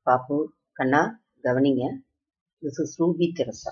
பாப்பு கண்ணா கவனிங்க this is Ruby Teresa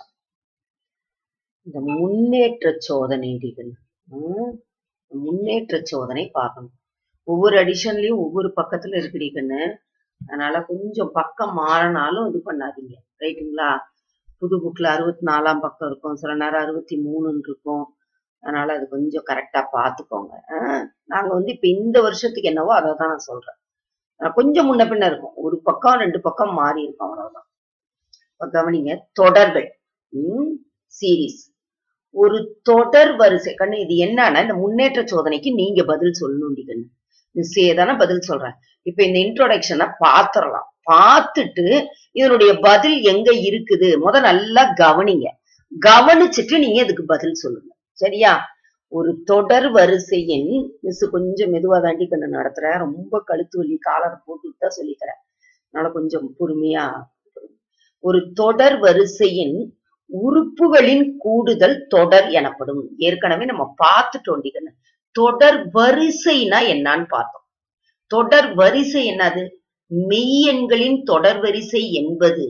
இந்த முன்னேற்ற சோதனை டிகன் முன்னேற்ற சோதனை பார்க்கணும் ஒவ்வொரு அடிஷன்லயும் ஒவ்வொரு பக்கத்துல இருக்குடிக்கன்னு அதனால கொஞ்சம் பக்கம் மாறினாலும் இது பண்ணாதீங்க ரைட்டுங்களா புது புக்ல அறுபத்தி நாலாம் பக்கம் இருக்கும் சில நேரம் அறுபத்தி மூணுன்னு இருக்கும் அதனால அது கொஞ்சம் கரெக்டா பாத்துக்கோங்க ஆஹ் நாங்க வந்து இப்ப இந்த வருஷத்துக்கு என்னவோ அதை தான் நான் சொல்றேன் ஆஹ் கொஞ்சம் முன்ன பின்ன இருக்கும் ஒரு பக்கம் ரெண்டு பக்கம் மாறி இருக்கும் அவ்வளவுதான் இப்ப கவனிங்க தொடர்கள் சீரீஸ் ஒரு தொடர் வரிசை கண்ணு இது என்னன்னா இந்த முன்னேற்ற சோதனைக்கு நீங்க பதில் சொல்லணும் கண்ணு மிஸ்ஸே தானே பதில் சொல்றேன் இப்ப இந்த இன்ட்ரோடக்ஷனை பாத்திரலாம் பார்த்துட்டு இதனுடைய பதில் எங்க இருக்குது முத நல்லா கவனிங்க கவனிச்சுட்டு நீங்க இதுக்கு பதில் சொல்லுங்க சரியா ஒரு தொடர் வரிசையின் மிஸ் கொஞ்சம் மெதுவா தாண்டி கண்ணு நடத்துறேன் ரொம்ப கழுத்து வலி காலரை போட்டு தான் சொல்லித்தரேன் அதனால கொஞ்சம் பொறுமையா ஒரு தொடர் வரிசையின் உறுப்புகளின் கூடுதல் தொடர் எனப்படும் ஏற்கனவே நம்ம பார்த்துட்டோம் டிகன்னு தொடர் வரிசைனா என்னன்னு பார்த்தோம் தொடர் வரிசை என்னது மெய்யெண்களின் தொடர் வரிசை என்பது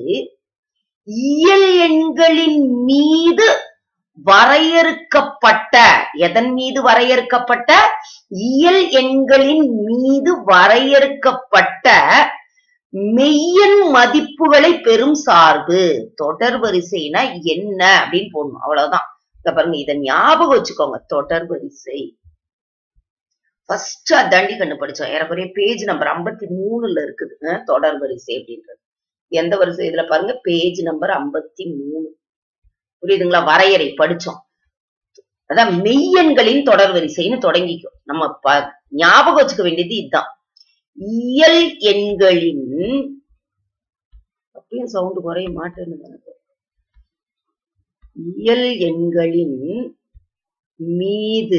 இயல் எண்களின் மீது வரையறுக்கப்பட்ட எதன் மீது வரையறுக்கப்பட்ட இயல் எண்களின் மீது வரையறுக்கப்பட்ட மெய்யன் மதிப்புகளை பெறும் சார்பு தொடர் வரிசைனா என்ன அப்படின்னு போடணும் அவ்வளவுதான் இத பாருங்க இத ஞாபகம் வச்சுக்கோங்க தொடர் வரிசை ஃபர்ஸ்ட் அதாண்டி கண்டு படிச்சோம் ஏறக்குறைய பேஜ் நம்பர் ஐம்பத்தி மூணுல இருக்குது அஹ், தொடர் வரிசை அப்படின்றது எந்த வரிசை இதுல பாருங்க பேஜ் நம்பர் ஐம்பத்தி மூணு புரியுதுங்களா வரையறை படிச்சோம் அதான் மெய்யெண்களின் தொடர் வரிசைன்னு தொடங்கிக்கும் நம்ம ப- ஞாபகம் வச்சுக்க வேண்டியது இதுதான் இயல் எண்களின் அப்பயும் சவுண்ட் குறைய மாட்டேன்னு எனக்கு இயல் எண்களின் மீது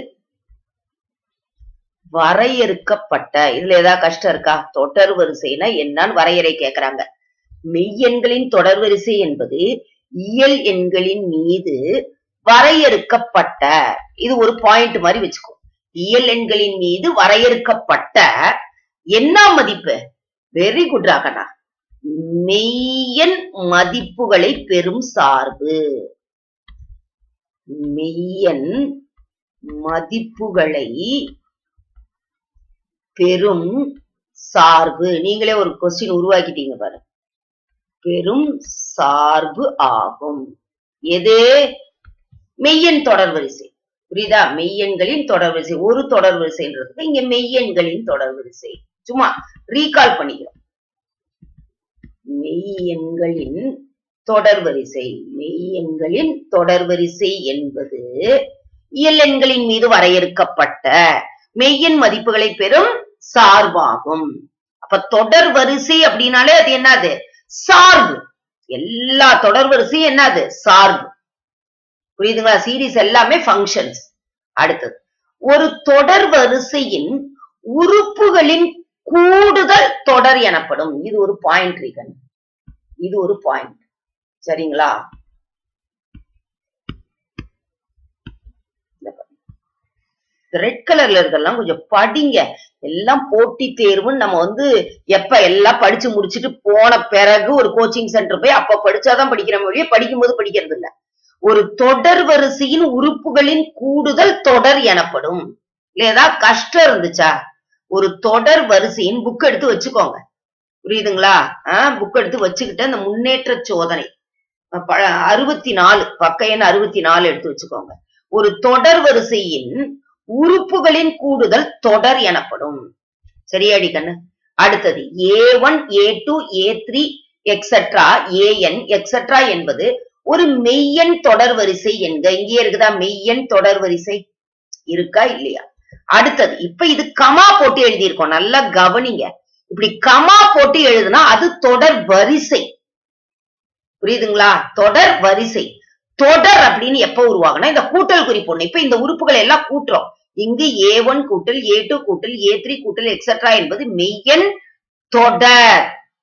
வரையறுக்கப்பட்ட இதுல ஏதாவது கஷ்டம் இருக்கா தொடர் வரிசைனா என்னன்னு வரையறை கேக்குறாங்க மெய்யெண்களின் தொடர் வரிசை என்பது இயல் எண்களின் மீது வரையறுக்கப்பட்ட இது ஒரு பாயிண்ட் மாதிரி வச்சுக்கோ இயல் எண்களின் மீது வரையறுக்கப்பட்ட என்ன மதிப்பு வெரி குட் ராகனா மெய்யன் மதிப்புகளை பெறும் சார்பு மெய்யன் மதிப்புகளை பெரும் சார்பு நீங்களே ஒரு கொஸ்டின் உருவாக்கிட்டீங்க பாரு பெரும் சார்பு ஆகும் எது மெய்யன் தொடர் வரிசை புரியுதா மெய்யெண்களின் தொடர் வரிசை ஒரு தொடர் வரிசைன்றது இங்க மெய்யெண்களின் தொடர் வரிசை சும்மா ரீகால் பண்ணிக்கிறோம் மெய்யெண்களின் தொடர் வரிசை மெய்யெண்களின் தொடர் வரிசை என்பது இயல் எண்களின் மீது வரையறுக்கப்பட்ட மெய்யெண் மதிப்புகளை பெறும் சார்பாகும் அப்ப தொடர் வரிசை அப்படின்னாலே அது என்னது சார்பு எல்லா தொடர் வரிசையும் என்னது சார்பு புரியுதுங்களா சீரிஸ் எல்லாமே ஃபங்க்ஷன்ஸ் அடுத்தது ஒரு தொடர் வரிசையின் உறுப்புகளின் கூடுதல் தொடர் எனப்படும் இது ஒரு பாயிண்ட் ரீகன் இது ஒரு பாயிண்ட் சரிங்களா ரெட் கலர்ல இருக்கலாம் கொஞ்சம் படிங்க எல்லாம் போட்டி தேர்வுன்னு நம்ம வந்து எப்ப எல்லாம் படிச்சு முடிச்சுட்டு போன பிறகு ஒரு கோச்சிங் சென்டர் போய் அப்ப படிச்சாதான் படிக்கிற மொழியை படிக்கும்போது படிக்கிறது இல்ல ஒரு தொடர் வரிசையின் உறுப்புகளின் கூடுதல் தொடர் எனப்படும் இல்ல ஏதாவது கஷ்டம் இருந்துச்சா ஒரு தொடர் வரிசையின் புக் எடுத்து வச்சுக்கோங்க புரியுதுங்களா புக் எடுத்து வச்சுக்கிட்டு அந்த முன்னேற்ற சோதனை அறுபத்தி நாலு பக்க எண் அறுபத்தி நாலு எடுத்து வச்சுக்கோங்க ஒரு தொடர் வரிசையின் உறுப்புகளின் கூடுதல் தொடர் எனப்படும் சரியாடி கண்ணு அடுத்தது A one A two A three etcetera A N etcetera என்பது ஒரு மெய்யன் தொடர் வரிசை என்க இங்கே இருக்குதா மெய்யன் தொடர் வரிசை இருக்கா இல்லையா அடுத்தது இப்ப இது கமா போட்டு எழுதியிருக்கோம் நல்லா கவனிங்க இப்படி கமா போட்டு எழுதுனா அது தொடர் வரிசை புரியுதுங்களா தொடர் வரிசை தொடர் அப்படின்னு எப்ப உருவாகுனா இந்த கூட்டல் குறிப்பு ஒண்ணு இப்ப இந்த உறுப்புகளை எல்லாம் கூட்டுறோம் இங்கு ஏ ஒன் கூட்டல் ஏ டூ கூட்டல் ஏ த்ரீ கூட்டல் எக்ஸெட்ரா என்பது மெய்யன் தொடர்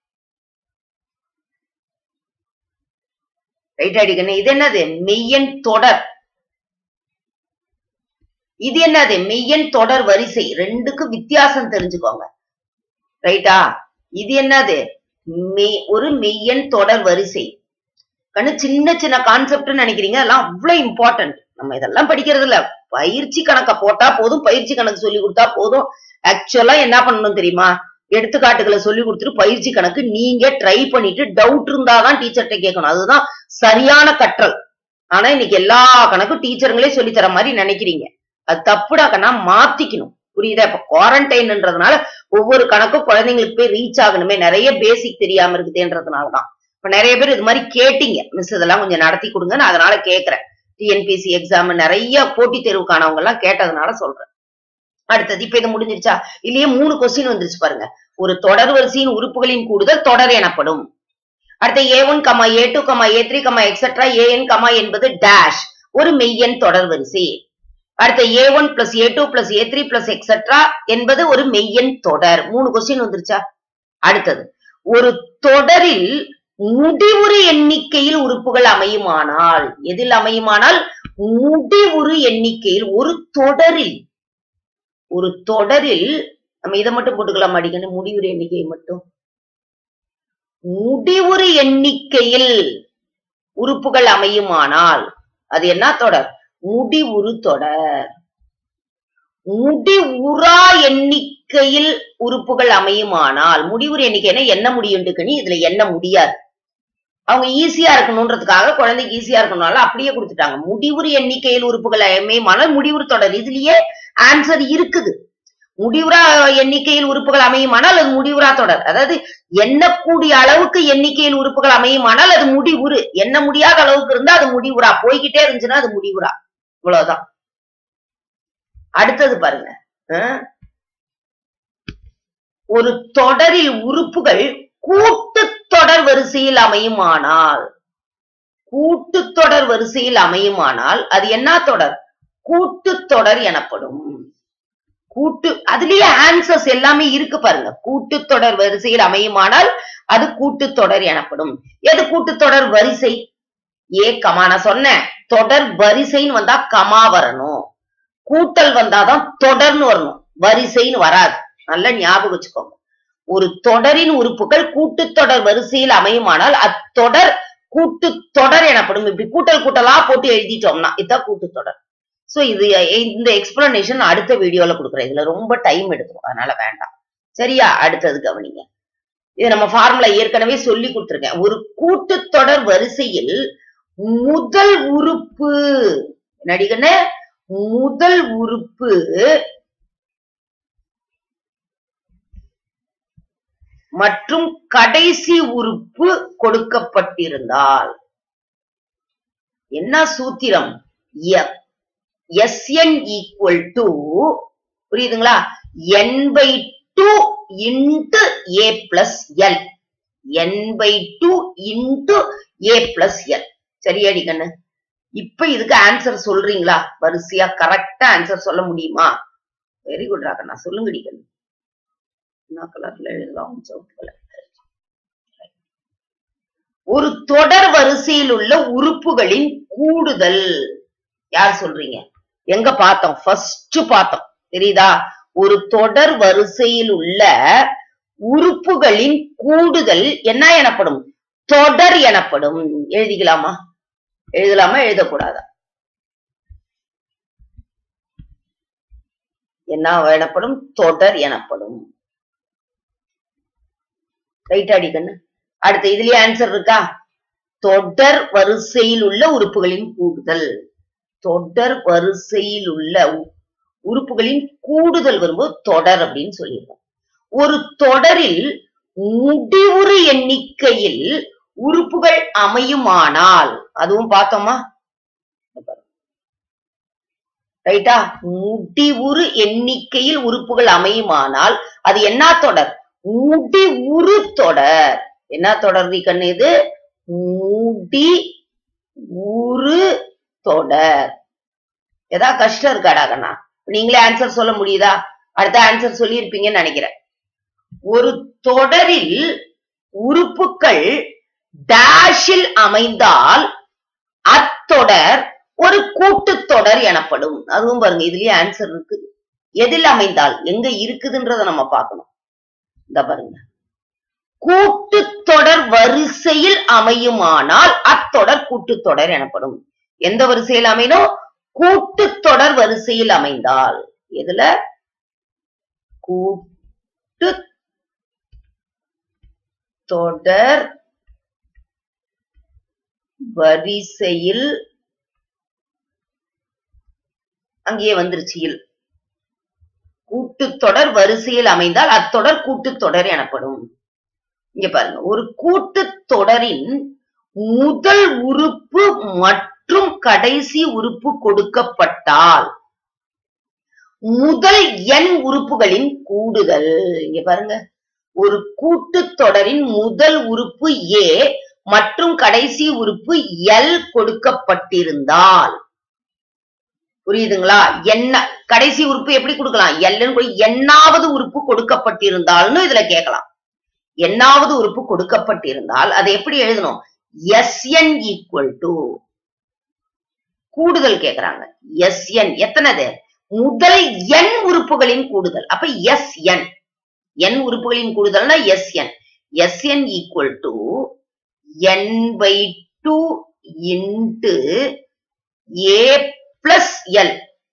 ரைட் அடிக்கணும் இது என்னது மெய்யன் தொடர் இது என்னது மெய்யன் தொடர் வரிசை ரெண்டுக்கும் வித்தியாசம் தெரிஞ்சுக்கோங்க ரைட்டா இது என்னது மெய் ஒரு மெய்யெண் தொடர் வரிசை கண்ணு சின்ன சின்ன கான்செப்ட்னு நினைக்கிறீங்க அதெல்லாம் அவ்வளவு இம்பார்ட்டன்ட் நம்ம இதெல்லாம் படிக்கிறது இல்ல பயிற்சி கணக்க போட்டா போதும் பயிற்சி கணக்கு சொல்லி கொடுத்தா போதும் ஆக்சுவலா என்ன பண்ணணும் தெரியுமா எடுத்துக்காட்டுகளை சொல்லி கொடுத்துட்டு பயிற்சி கணக்கு நீங்க ட்ரை பண்ணிட்டு டவுட் இருந்தாதான் டீச்சர்கிட்ட கேட்கணும் அதுதான் சரியான கற்றல் ஆனா இன்னைக்கு எல்லா கணக்கும் டீச்சருங்களே சொல்லி தர மாதிரி நினைக்கிறீங்க அது தப்புடா கண்ணா மாத்திக்கணும் புரியுதா இப்ப குவாரண்டைன்ன்றதுனால ஒவ்வொரு கணக்கும் குழந்தைங்களுக்கு போய் ரீச் ஆகணுமே நிறைய பேசிக் தெரியாம இருக்குதுன்றதுனாலதான் இப்ப நிறைய பேர் இது மாதிரி கேட்டீங்க மிஸ் இதெல்லாம் கொஞ்சம் நடத்தி கொடுங்க நான் அதனால கேக்குறேன் டிஎன்பிசி எக்ஸாம் நிறைய போட்டித் தேர்வுக்கானவங்க எல்லாம் கேட்டதுனால சொல்றேன் அடுத்தது இப்ப இது முடிஞ்சிருச்சா இல்லையே மூணு கொஸ்டின் வந்துருச்சு பாருங்க ஒரு தொடர் வரிசையின் உறுப்புகளின் கூடுதல் தொடர் எனப்படும் அடுத்த A one comma A two comma A three comma etcetera A N comma என்பது டேஷ் ஒரு மெய்யெண் தொடர் வரிசை அடுத்த A one plus A two plus A three plus etcetera என்பது ஒரு மெய்யெண் தொடர் மூணு கொஸ்டின் வந்துருச்சா அடுத்தது ஒரு தொடரில் முடிவுறு எண்ணிக்கையில் உறுப்புகள் அமையுமானால் எதில் அமையுமானால் முடிவுறு எண்ணிக்கையில் ஒரு தொடரில் ஒரு தொடரில் நம்ம இதை மட்டும் போட்டுக்கலாம் அடிக்கணும் முடிவுறு எண்ணிக்கை மட்டும் முடிவுறு எண்ணிக்கையில் உறுப்புகள் அமையுமானால் அது என்ன தொடர் முடிவுறு தொடர் முடிவுறா எண்ணிக்கையில் உறுப்புகள் அமையுமானால் முடிவுறு எண்ணிக்கைன்னா என்ன முடியுண்டுக்குன்னு இதுல என்ன முடியாது அவங்க ஈஸியா இருக்கணும்ன்றதுக்காக குழந்தைக்கு ஈஸியா இருக்கணும்னால அப்படியே கொடுத்துட்டாங்க முடிவுறு எண்ணிக்கையில் உறுப்புகள் அமையுமானால் முடிவுறு தொடர் இதுலயே ஆன்சர் இருக்குது முடிவுறா எண்ணிக்கையில் உறுப்புகள் அமையுமானால் அது முடிவுறா தொடர் அதாவது எண்ணக்கூடிய அளவுக்கு எண்ணிக்கையில் உறுப்புகள் அமையுமானால் அது முடிவுறு எண்ண முடியாத அளவுக்கு இருந்தா அது முடிவுறா போய்கிட்டே இருந்துச்சுன்னா அது முடிவுறா இவ்வளவுதான் அடுத்தது பாருங்க அஹ், ஒரு தொடரில் உறுப்புகள் கூட்டுத்தொடர் வரிசையில் அமையுமானால் கூட்டுத்தொடர் வரிசையில் அமையுமானால் அது என்ன தொடர் கூட்டுத்தொடர் எனப்படும் கூட்டு அதுலயே ஆன்சர்ஸ் எல்லாமே இருக்கு பாருங்க கூட்டுத்தொடர் வரிசையில் அமையுமானால் அது கூட்டுத்தொடர் எனப்படும் எது கூட்டுத்தொடர் வரிசை ஏ கமா நான் சொன்னேன் தொடர் வரிசைன்னு வந்தா கமா வரணும் கூட்டல் வந்தாதான் தொடர்னு வரணும் வரிசைன்னு வராது நல்லா ஞாபகம் வச்சுக்கோங்க ஒரு தொடரின் உறுப்புகள் கூட்டுத்தொடர் வரிசையில் அமையுமானால் அத்தொடர் கூட்டுத்தொடர் எனப்படும் இப்படி கூட்டல் கூட்டலா போட்டு எழுதிட்டோம்னா இதுதான் கூட்டுத்தொடர் சோ இது இந்த எக்ஸ்பிளனேஷன் அடுத்த வீடியோல கொடுக்குறேன் இதுல ரொம்ப டைம் எடுத்துரும் அதனால வேண்டாம் சரியா அடுத்தது கவனிங்க இது நம்ம ஃபார்முலா ஏற்கனவே சொல்லி கொடுத்திருக்கேன் ஒரு கூட்டுத்தொடர் வரிசையில் முதல் உறுப்பு நடிகன முதல் உறுப்பு மற்றும் கடைசி உறுப்பு கொடுக்கப்பட்டிருந்தால் என்ன சூத்திரம் எஸ்என் ஈக்குவல் டு புரியுதுங்களா N by two into A plus L N by two into A plus L சரியாடி கண்ணு இப்ப இதுக்கு ஆன்சர் சொல்றீங்களா வரிசையா கரெக்டா ஆன்சர் சொல்ல முடியுமா வெரி குட் ராகண்ணா சொல்லுங்கடி கண்ணு என்ன கலர்ல எழுதலாம் சவுட் கலர் ஒரு தொடர் வரிசையில் உள்ள உறுப்புகளின் கூடுதல் யார் சொல்றீங்க எங்க பார்த்தோம் ஃபர்ஸ்ட் பார்த்தோம் தெரியுதா ஒரு தொடர் வரிசையில் உள்ள உறுப்புகளின் கூடுதல் என்ன எனப்படும் தொடர் எனப்படும் எழுதிக்கலாமா எழுதலாமா எழுதக்கூடாதா என்ன எனப்படும் தொடர் எனப்படும் ரைட் அடிக்கண்ணு அடுத்து இதுலயே ஆன்சர் இருக்கா தொடர் வரிசையில் உள்ள உறுப்புகளின் கூடுதல் தொடர் வரிசையில் உள்ள உ- உறுப்புகளின் கூடுதல் வரும்போது தொடர் அப்படின்னு சொல்லியிருக்கோம் ஒரு தொடரில் முடிவுறு எண்ணிக்கையில் உறுப்புகள் அமையுமானால் அதுவும் பார்த்தோமா ரைட்டா முடிவுறு எண்ணிக்கையில் உறுப்புகள் அமையுமானால் அது என்ன தொடர் முடிவுறு தொடர் என்ன தொடர் டி கண்ணு இது முடி உரு தொடர் ஏதா கஷ்டம் இருக்காடா கண்ணா நீங்களே ஆன்சர் சொல்ல முடியுதா அடுத்த ஆன்சர் சொல்லியிருப்பீங்கன்னு நினைக்கிறேன் ஒரு தொடரில் உறுப்புகள் டேஷில் அமைந்தால் அத்தொடர் ஒரு கூட்டுத்தொடர் எனப்படும் அதுவும் பாருங்க இதுலயே ஆன்சர் இருக்குது எதில் அமைந்தால் எங்க இருக்குதுன்றத நம்ம பார்க்கணும் இந்த பாருங்க கூட்டுத்தொடர் வரிசையில் அமையுமானால் அத்தொடர் கூட்டுத்தொடர் எனப்படும் எந்த வரிசையில் அமையும் கூட்டுத்தொடர் வரிசையில் அமைந்தால் எதுல கூட்டு தொடர் வரிசையில் அங்கேயே வந்துருச்சு இல் கூட்டுத்தொடர் வரிசையில் அமைந்தால் அத்தொடர் கூட்டுத்தொடர் எனப்படும் இங்க பாருங்க ஒரு கூட்டுத்தொடரின் முதல் உறுப்பு மற்றும் கடைசி உறுப்பு கொடுக்கப்பட்டால் முதல் எண் உறுப்புகளின் கூடுதல் இங்க பாருங்க ஒரு கூட்டுத்தொடரின் முதல் உறுப்பு ஏ மற்றும் கடைசி உறுப்பு எல் கொடுக்கப்பட்டிருந்தால் புரியுதுங்களா என்ன கடைசி உறுப்பு எப்படி கொடுக்கலாம் எல்லுன்னு எண்ணாவது உறுப்பு கொடுக்கப்பட்டிருந்தால்னு இதுல கேட்கலாம் எண்ணாவது உறுப்பு கொடுக்கப்பட்டிருந்தால் அதை எப்படி எழுதணும் எஸ்என் ஈக்குவல் டு கூடுதல் கேக்குறாங்க எஸ்என் எத்தனது முதல் எண் உறுப்புகளின் கூடுதல் அப்ப எஸ்என் எண் உறுப்புகளின் கூடுதல்னா S N S N equal to N by two into A plus L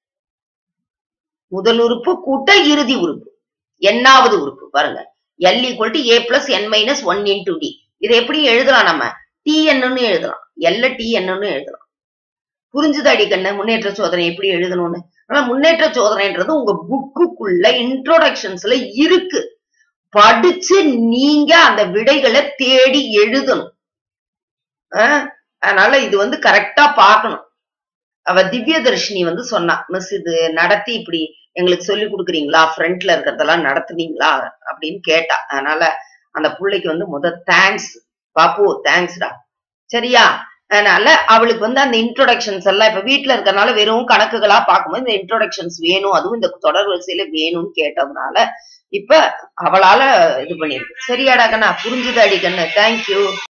முதல் உறுப்பு கூட்டல் இறுதி உறுப்பு எண்ணாவது உறுப்பு பாருங்க L equal to A plus N minus one into D இதை எப்படி எழுதலாம் நம்ம டி என்னன்னு எழுதலாம் எல்ல டி என்னன்னு எழுதலாம் புரிஞ்சுது அடிக்கண்ண முன்னேற்ற சோதனை எப்படி எழுதணும்னு ஆனா முன்னேற்ற சோதனைன்றது உங்க புக்குக்குள்ள இன்ட்ரோடக்ஷன்ஸ்ல இருக்கு படிச்சு நீங்க அந்த விடைகளை தேடி எழுதணும் ஆஹ் அதனால இது வந்து கரெக்டா பார்க்கணும் அவ திவ்ய தர்ஷினி வந்து சொன்னா மிஸ் இது நடத்தி இப்படி எங்களுக்கு சொல்லி கொடுக்குறீங்களா ஃப்ரண்ட்ல இருக்கிறதெல்லாம் நடத்துனீங்களா அப்படின்னு கேட்டா அதனால அந்த பிள்ளைக்கு வந்து முத தேங்க்ஸ் பாப்பு தேங்க்ஸ்டா சரியா அதனால அவளுக்கு வந்து அந்த இன்ட்ரோடக்ஷன்ஸ் எல்லாம் இப்ப வீட்டுல இருக்கறனால வெறும் கணக்குகளா பார்க்கும்போது இந்த இன்ட்ரோடக்ஷன்ஸ் வேணும் அதுவும் இந்த தொடர் வரிசையில வேணும்னு கேட்டதுனால இப்ப அவளால இது பண்ணிருக்கு சரியாடா கண்ணா புரிஞ்சுது அடி கண்ணு தேங்க்யூ